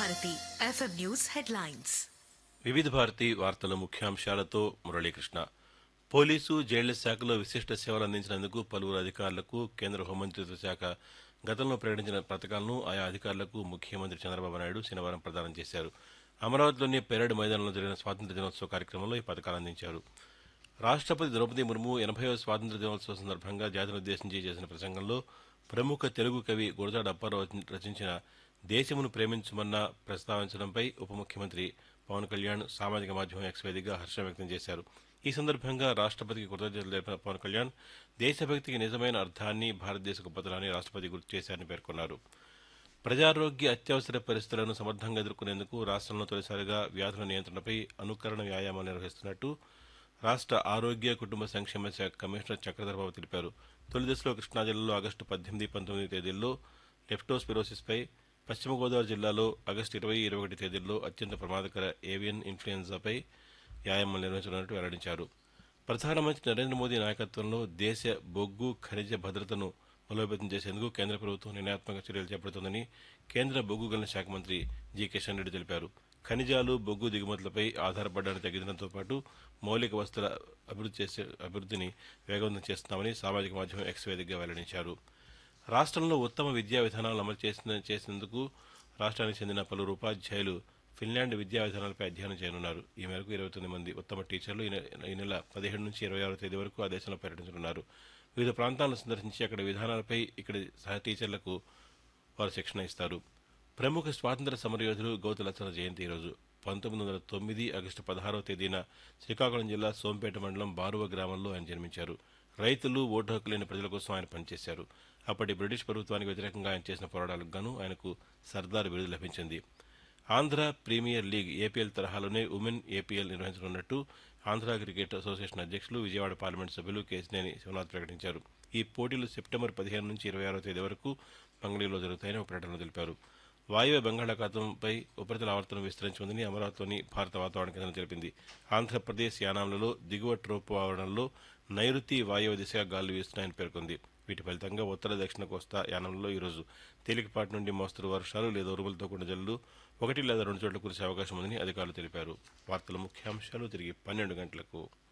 Bharati FM news headlines వివిధ భారతి వార్తల ముఖ్యాంశాలతో Muralikrishna police జైళ్ల శాఖలో విశిష్ట సేవలు అందించినందుకు పలువురు అధికారులకు కేంద్ర హోంమంత్రిత్వ శాఖ గతంలో ప్రకటించిన పథకాలను ఆయా అధికారులకు ముఖ్యమంత్రి చంద్రబాబు నాయుడు శనివారం ప్రదానం చేశారు అమరావతిలోని పెరేడ్ మైదానంలో జరిగిన స్వాతంత్ర దినోత్సవ కార్యక్రమంలో ఈ పథకాలు అందించారు రాష్ట్రపతి ద్రౌపది ముర్ము ఎనభైవ స్వాతంత్ర దినోత్సవ సందర్భంగా జాతిని ఉద్దేశించి చేసిన ప్రసంగంలో ప్రముఖ తెలుగు కవి గురజాడ అప్పారావు రచించిన దేశమును ప్రేమించమన్న ప్రస్తావించడంపై ఉప ముఖ్యమంత్రి పవన్ కళ్యాణ్ సామాజిక మాధ్యమం ఎక్స్ వేదికగా హర్షం వ్యక్తం చేశారు ఈ సందర్భంగా రాష్ట్రపతికి కృతజ్ఞతలు తెలిపిన పవన్ కళ్యాణ్ దేశభక్తికి నిజమైన అర్థాన్ని భారతదేశ గొప్పతనాన్ని రాష్ట్రపతి గుర్తు చేశారని పేర్కొన్నారు ప్రజారోగ్య అత్యవసర పరిస్థితులను సమర్థంగా ఎదుర్కొనేందుకు రాష్ట్రంలో తొలిసారిగా వ్యాధుల నియంత్రణపై అనుకరణ వ్యాయామాలు నిర్వహిస్తున్నట్టు రాష్ట్ర ఆరోగ్య కుటుంబ సంక్షేమ శాఖ కమిషనర్ చక్రధరబాబు తెలిపారు తొలి దశలో కృష్ణా జిల్లాలో ఆగస్టు పద్దెనిమిది పంతొమ్మిది తేదీల్లో లెప్టోస్పిరోసిస్పై పశ్చిమ గోదావరి జిల్లాలో ఆగస్టు ఇరవై ఇరవై ఒకటి తేదీల్లో అత్యంత ప్రమాదకర ఏవియన్ ఇన్ఫ్లుయెన్జాపై వ్యాయామాలు నిర్వహించనున్నట్టు వెల్లడించారు ప్రధానమంత్రి నరేంద్ర మోదీ నాయకత్వంలో దేశ బొగ్గు ఖనిజ భద్రతను బలోపేతం చేసేందుకు కేంద్ర ప్రభుత్వం నిర్ణయాత్మక చర్యలు చేపడుతోందని కేంద్ర బొగ్గు గనుల శాఖ మంత్రి జి కిషన్ రెడ్డి తెలిపారు ఖనిజాలు బొగ్గు దిగుమతులపై ఆధారపడడాన్ని తగ్గించడంతో పాటు మౌలిక వస్తువుల అభివృద్ధి చేసే అభివృద్ధిని వేగవంతం చేస్తున్నామని సామాజిక మాధ్యమం ఎక్స్ వేదికగా వెల్లడించారు రాష్ట్రంలో ఉత్తమ విద్యా విధానాలను అమలు చేసిన చేసేందుకు రాష్ట్రానికి చెందిన పలువురు ఉపాధ్యాయులు ఫిన్లాండ్ విద్యా విధానాలపై అధ్యయనం చేయనున్నారు ఈ మేరకు ఇరవై తొమ్మిది మంది ఉత్తమ టీచర్లు ఈ నె- ఈ నెల పదిహేడు నుంచి ఇరవై ఆరో తేదీ వరకు ఆ దేశంలో పర్యటించనున్నారు వివిధ ప్రాంతాలను సందర్శించి అక్కడ విధానాలపై ఇక్కడి సహ టీచర్లకు వారు శిక్షణ ఇస్తారు ప్రముఖ స్వాతంత్ర సమరయోధుడు గౌతు లచ్చన జయంతి ఈరోజు పంతొమ్మిది వందల తొమ్మిది ఆగస్టు పదహారవ తేదీన శ్రీకాకుళం జిల్లా సోంపేట మండలం బారువ గ్రామంలో ఆయన జన్మించారు రైతులు ఓటు హక్కు లేని ప్రజల కోసం ఆయన పనిచేశారు అప్పటి బ్రిటిష్ ప్రభుత్వానికి వ్యతిరేకంగా ఆయన చేసిన పోరాటాలకు గాను ఆయనకు సర్దార్ బిరుదు లభించింది ఆంధ్ర ప్రీమియర్ లీగ్ ఏపీఎల్ తరహాలోనే ఉమెన్ ఏపీఎల్ నిర్వహించనున్నట్టు ఆంధ్ర క్రికెట్ అసోసియేషన్ అధ్యక్షులు విజయవాడ పార్లమెంట్ సభ్యులు కేసినేని శివనాథ్ ప్రకటించారు ఈ పోటీలు సెప్టెంబర్ పదిహేను నుంచి ఇరవై ఆరో తేదీ వరకు మంగళూరులో జరుగుతాయని ఒక ప్రకటనలో తెలిపారు వాయువ్య బంగాళాఖాతంపై ఉపరితల ఆవర్తనం విస్తరించి ఉందని అమరావతిలోని భారత వాతావరణ కేంద్రం తెలిపింది ఆంధ్రప్రదేశ్ యానాంలలో దిగువ ట్రోపు ఆవరణలో నైరుతి వాయువ్య దిశగా గాలులు వీస్తున్నాయని పేర్కొంది వీటి ఫలితంగా ఉత్తర దక్షిణ కోస్తా యానంలో ఈరోజు తేలికపాటి నుండి మోస్తరు వర్షాలు లేదా ఉరుములతో కూడిన జల్లు ఒకటి లేదా రెండు చోట్ల కురిసే అవకాశం ఉందని అధికారులు తెలిపారు వార్తల ముఖ్యాంశాలు తిరిగి పన్నెండు గంటలకు